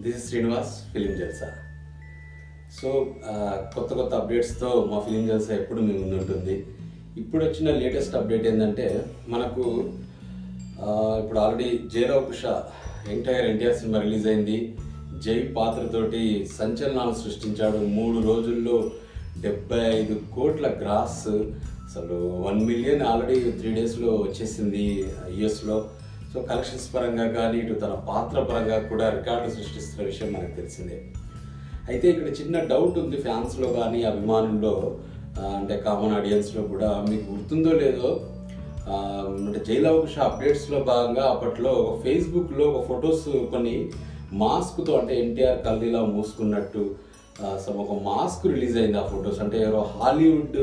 this is Srinivas film Jalsa so ఆ, కొత్త కొత్త అప్డేట్స్తో మా ఫిలిం జల్సా ఎప్పుడు మీ ముందు ఉంటుంది ఇప్పుడు వచ్చిన లేటెస్ట్ అప్డేట్ ఏంటంటే మనకు ఆ, ఇప్పుడు ఆల్రెడీ జయరావు కుష ఎంటైర్ ఎన్టీఆర్ సినిమా రిలీజ్ అయింది జై పాత్రతోటి సంచలనాలు సృష్టించాడు మూడు రోజుల్లో డెబ్బై ఐదు కోట్ల గ్రాస్ అసలు వన్ మిలియన్ ఆల్రెడీ త్రీ డేస్లో వచ్చేసింది యుఎస్లో సో కలెక్షన్స్ పరంగా కానీ ఇటు తన పాత్ర పరంగా కూడా రికార్డు సృష్టిస్తున్న విషయం మనకు తెలిసిందే అయితే ఇక్కడ చిన్న డౌట్ ఉంది ఫ్యాన్స్లో కానీ అభిమానుల్లో ఆ, అంటే కామన్ ఆడియన్స్లో కూడా మీకు గుర్తుందో లేదో ఆ, అంటే జైలవకుష అప్డేట్స్లో భాగంగా అప్పట్లో ఒక ఫేస్బుక్లో ఒక ఫొటోస్ కొన్ని మాస్క్తో అంటే ఎన్టీఆర్ కల్దీలా మూసుకున్నట్టు ఆ, some ఒక మాస్క్ రిలీజ్ అయింది ఆ ఫొటోస్ అంటే ఎవరో హాలీవుడ్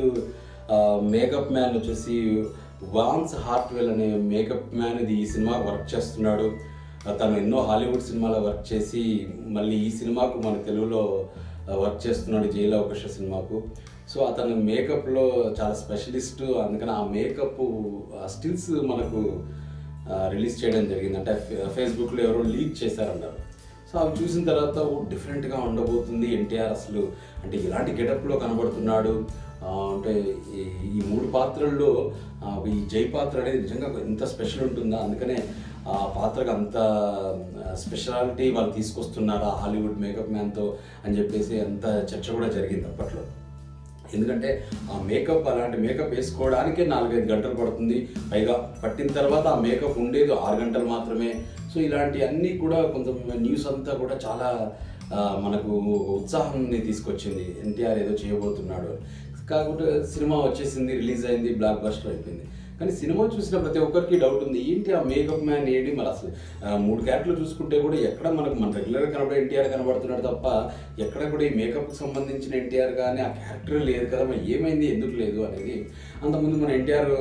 మేకప్ మ్యాన్ వచ్చేసి వాన్స్ హార్ట్వెల్ అనే మేకప్ మ్యాన్ ఇది ఈ సినిమా వర్క్ చేస్తున్నాడు ఆ, తను ఎన్నో హాలీవుడ్ సినిమాలో వర్క్ చేసి మళ్ళీ ఈ సినిమాకు మన తెలుగులో వర్క్ చేస్తున్నాడు జైలు అవకాశ సినిమాకు సో అతను మేకప్లో చాలా స్పెషలిస్ట్ అందుకని ఆ మేకప్ స్టిల్స్ మనకు రిలీజ్ చేయడం జరిగింది అంటే ఫే- ఫేస్బుక్లో ఎవరో లీక్ చేశారన్నారు సో అవి చూసిన తర్వాత ఓ డిఫరెంట్గా ఉండబోతుంది ఎన్టీఆర్ అసలు అంటే ఇలాంటి గెటప్లో కనబడుతున్నాడు ఆ, అంటే ఈ- ఈ మూడు పాత్రల్లో ఆ, ఈ జై పాత్ర అనేది నిజంగా ఎంత స్పెషల్ ఉంటుందా అందుకనే ఆ పాత్రకు అంత స్పెషాలిటీ వాళ్ళు తీసుకొస్తున్నారా హాలీవుడ్ మేకప్ మ్యాన్తో అని చెప్పేసి అంత చర్చ కూడా జరిగింది అప్పట్లో ఎందుకంటే ఆ మేకప్ అలాంటి మేకప్ వేసుకోవడానికే నాలుగైదు గంటలు పడుతుంది పైగా పట్టిన తర్వాత ఆ మేకప్ ఉండేది ఆరు గంటలు మాత్రమే సో ఇలాంటి అన్నీ కూడా కొంచెం న్యూస్ అంతా కూడా చాలా ఆ, మనకు ఉత్సాహాన్ని తీసుకొచ్చింది ఎన్టీఆర్ ఏదో చేయబోతున్నాడు కాకపోతే సినిమా వచ్చేసింది రిలీజ్ అయింది బ్లాక్ బస్టర్ అయిపోయింది కానీ సినిమా చూసిన ప్రతి ఒక్కరికి డౌట్ ఉంది ఏంటి ఆ మేకప్ మ్యాన్ ఏంటి మరి అసలు ఆ, మూడు క్యారెక్టర్లు చూసుకుంటే కూడా ఎక్కడ మనకు మన రెగ్యులర్గా కనబడే ఎన్టీఆర్ కనబడుతున్నాడు తప్ప ఎక్కడ కూడా ఈ మేకప్కి సంబంధించిన ఎన్టీఆర్ కానీ ఆ క్యారెక్టర్ లేదు కదా మరి ఏమైంది ఎందుకు లేదు అనేది అంతకుముందు మన ఎన్టీఆర్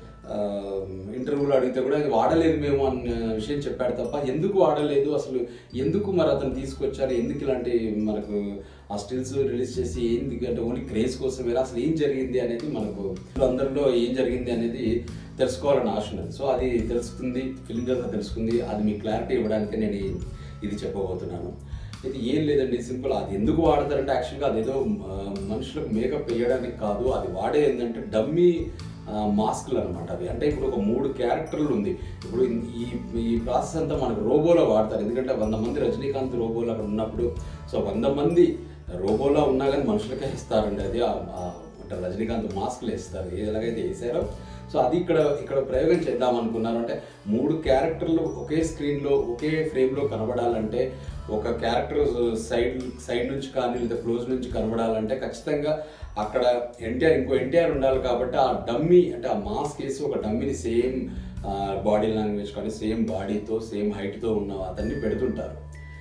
ఇంటర్వ్యూలో అడిగితే కూడా అది వాడలేదు మేము అన్న విషయం చెప్పాడు తప్ప ఎందుకు వాడలేదు అసలు ఎందుకు మరి అతను తీసుకొచ్చారు ఎందుకు ఇలాంటి మనకు ఆ స్టిల్స్ రిలీజ్ చేసి ఏంది అంటే ఓన్లీ క్రేజ్ కోసమేనా అసలు ఏం జరిగింది అనేది మనకు అందరిలో ఏం జరిగింది అనేది తెలుసుకోవాలని ఆశ ఉన్నది సో అది తెలుసుకుంది ఫిలిం జల్సా తెలుసుకుంది అది మీకు క్లారిటీ ఇవ్వడానికి నేను ఈ- ఇది చెప్పబోతున్నాను ఇది ఏం లేదండి సింపుల్ అది ఎందుకు వాడతారంటే యాక్చువల్గా అదేదో ఆ, మనుషులకు మేకప్ వేయడానికి కాదు అది వాడే ఏంటంటే డమ్మీ మాస్క్లు అనమాట అవి అంటే ఇప్పుడు ఒక మూడు క్యారెక్టర్లు ఉంది ఇప్పుడు ఈ ఈ ప్రాసెస్ అంతా మనకు రోబోలో వాడతారు ఎందుకంటే వంద మంది రజనీకాంత్ రోబోలో అక్కడ ఉన్నప్పుడు సో వంద మంది రోబోలో ఉన్నా కానీ మనుషులకే ఇస్తారండి అది ఆ- ఆ అంటే రజనీకాంత్ మాస్క్లు వేస్తారు ఎలాగైతే వేసారో సో అది ఇక్కడ ఇక్కడ ప్రయోగం చేద్దాం అనుకున్నారు అంటే మూడు క్యారెక్టర్లు ఒకే స్క్రీన్లో ఒకే ఫ్రేమ్లో కనబడాలంటే ఒక క్యారెక్టర్ సైడ్ సైడ్ నుంచి కానీ లేదా క్లోజ్ నుంచి కనబడాలంటే ఖచ్చితంగా అక్కడ ఎన్టీఆర్ ఇంకో ఎన్టీఆర్ ఉండాలి కాబట్టి ఆ డమ్మీ అంటే ఆ మాస్క్ వేసి ఒక డమ్మీని సేమ్ బాడీ లాంగ్వేజ్ కానీ సేమ్ బాడీతో సేమ్ హైట్తో ఉన్న అతన్ని పెడుతుంటారు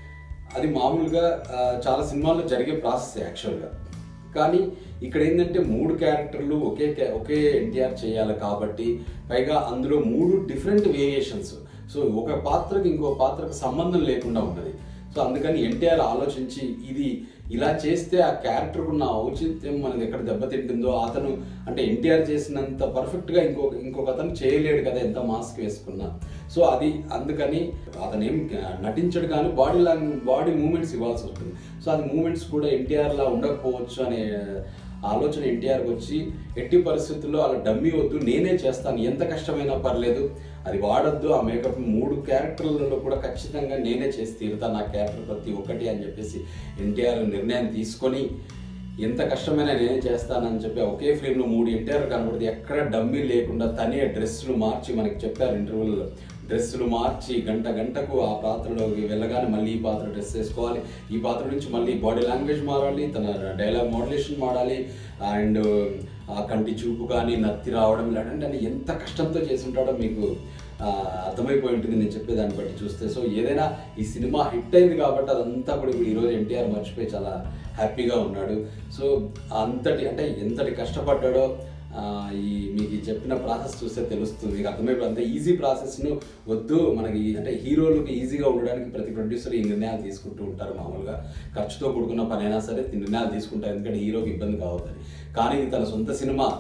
అది మామూలుగా ఆ, చాలా సినిమాల్లో జరిగే ప్రాసెస్ యాక్చువల్గా కానీ ఇక్కడ ఏంటంటే మూడు క్యారెక్టర్లు ఒకే క్యా- ఒకే ఎన్టీఆర్ చేయాలి కాబట్టి పైగా అందులో మూడు డిఫరెంట్ వేరియేషన్స్ సో ఒక పాత్రకి ఇంకో పాత్రకు సంబంధం లేకుండా ఉన్నది సో అందుకని ఎన్టీఆర్ ఆలోచించి ఇది ఇలా చేస్తే ఆ క్యారెక్టర్కు ఉన్న ఔచిత్యం మనది ఎక్కడ దెబ్బతింటుందో అతను అంటే ఎన్టీఆర్ చేసినంత పర్ఫెక్ట్గా ఇంకొక ఇంకొక అతను చేయలేడు కదా ఎంత మాస్క్ వేసుకున్నా సో అది అందుకని అతను ఏం నటించడు కానీ బాడీ లాంగ్వేజ్ బాడీ మూమెంట్స్ ఇవ్వాల్సి వస్తుంది సో అది మూమెంట్స్ కూడా ఎన్టీఆర్ లా ఉండకపోవచ్చు అనే ఆలోచన ఎన్టీఆర్కి వచ్చి ఎట్టి పరిస్థితుల్లో అలా డమ్మీ వద్దు నేనే చేస్తాను ఎంత కష్టమైనా పర్లేదు అది వాడొద్దు ఆ మేకప్ మూడు క్యారెక్టర్లలో కూడా ఖచ్చితంగా నేనే చేసి తీరుతాను నా క్యారెక్టర్ ప్రతి ఒక్కటి అని చెప్పేసి ఎన్టీఆర్ నిర్ణయం తీసుకొని ఎంత కష్టమైనా నేనే చేస్తానని చెప్పి ఒకే ఫ్రేమ్లో మూడు ఎన్టీఆర్ కనబడితే ఎక్కడ డమ్మీ లేకుండా తనే డ్రెస్సులు మార్చి మనకి చెప్పారు ఇంటర్వ్యూలో డ్రెస్సులు మార్చి గంట గంటకు ఆ పాత్రలోకి వెళ్ళగానే మళ్ళీ ఈ పాత్ర డ్రెస్ వేసుకోవాలి ఈ పాత్ర నుంచి మళ్ళీ బాడీ లాంగ్వేజ్ మారాలి తన డైలాగ్ మోడలేషన్ మారాలి అండ్ ఆ కంటి చూపు కానీ నత్తి రావడం ఇలాంటి అంటే ఎంత కష్టంతో చేసి ఉంటాడో మీకు ఆ, అర్థమైపోయి ఉంటుంది నేను చెప్పేదాన్ని బట్టి చూస్తే సో ఏదైనా ఈ సినిమా హిట్ అయింది కాబట్టి అదంతా కూడా ఇప్పుడు ఈరోజు ఎన్టీఆర్ మర్చిపోయి చాలా హ్యాపీగా ఉన్నాడు సో అంతటి అంటే ఎంతటి కష్టపడ్డాడో ఆ, ఈ మీకు ఈ చెప్పిన ప్రాసెస్ చూస్తే తెలుస్తుంది మీకు అర్థమైపోయి అంత ఈజీ ప్రాసెస్ను వద్దు మనకి అంటే హీరోలకు ఈజీగా ఉండడానికి ప్రతి ప్రొడ్యూసర్ ఈ నిర్ణయాలు తీసుకుంటూ ఉంటారు మామూలుగా ఖర్చుతో కూడుకున్న పని అయినా సరే ఈ నిర్ణయాలు తీసుకుంటారు ఎందుకంటే హీరోకి ఇబ్బంది కావద్దని కానీ ఇది తన సొంత సినిమా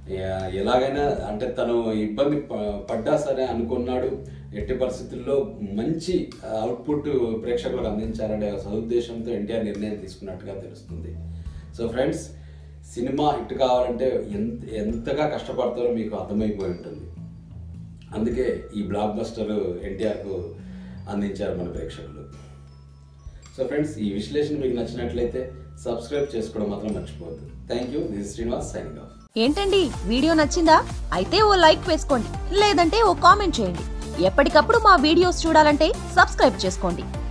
ఎ- ఎలాగైనా అంటే తను ఇబ్బంది ప- పడ్డా సరే అనుకున్నాడు ఎట్టి పరిస్థితుల్లో మంచి అవుట్పుట్ ప్రేక్షకులకు అందించాలనే సదుద్దేశంతో ఎన్టీఆర్ నిర్ణయం తీసుకున్నట్టుగా తెలుస్తుంది సో ఫ్రెండ్స్ సినిమా హిట్ కావాలంటే ఎంత ఎంతగా కష్టపడతారో మీకు అర్థమైపోయి ఉంటుంది అందుకే ఈ బ్లాక్ బస్టర్ ఎన్టీఆర్కు అందించారు మన ప్రేక్షకులు సో ఫ్రెండ్స్ ఈ విశ్లేషణ మీకు నచ్చినట్లయితే సబ్స్క్రైబ్ చేసుకోవడం మాత్రం మర్చిపోవద్దు thank you this Srinivas signing off ఏంటండి వీడియో నచ్చిందా అయితే ఓ లైక్ వేసుకోండి లేదంటే ఓ కామెంట్ చేయండి ఎప్పటికప్పుడు మా వీడియోస్ చూడాలంటే సబ్స్క్రైబ్ చేసుకోండి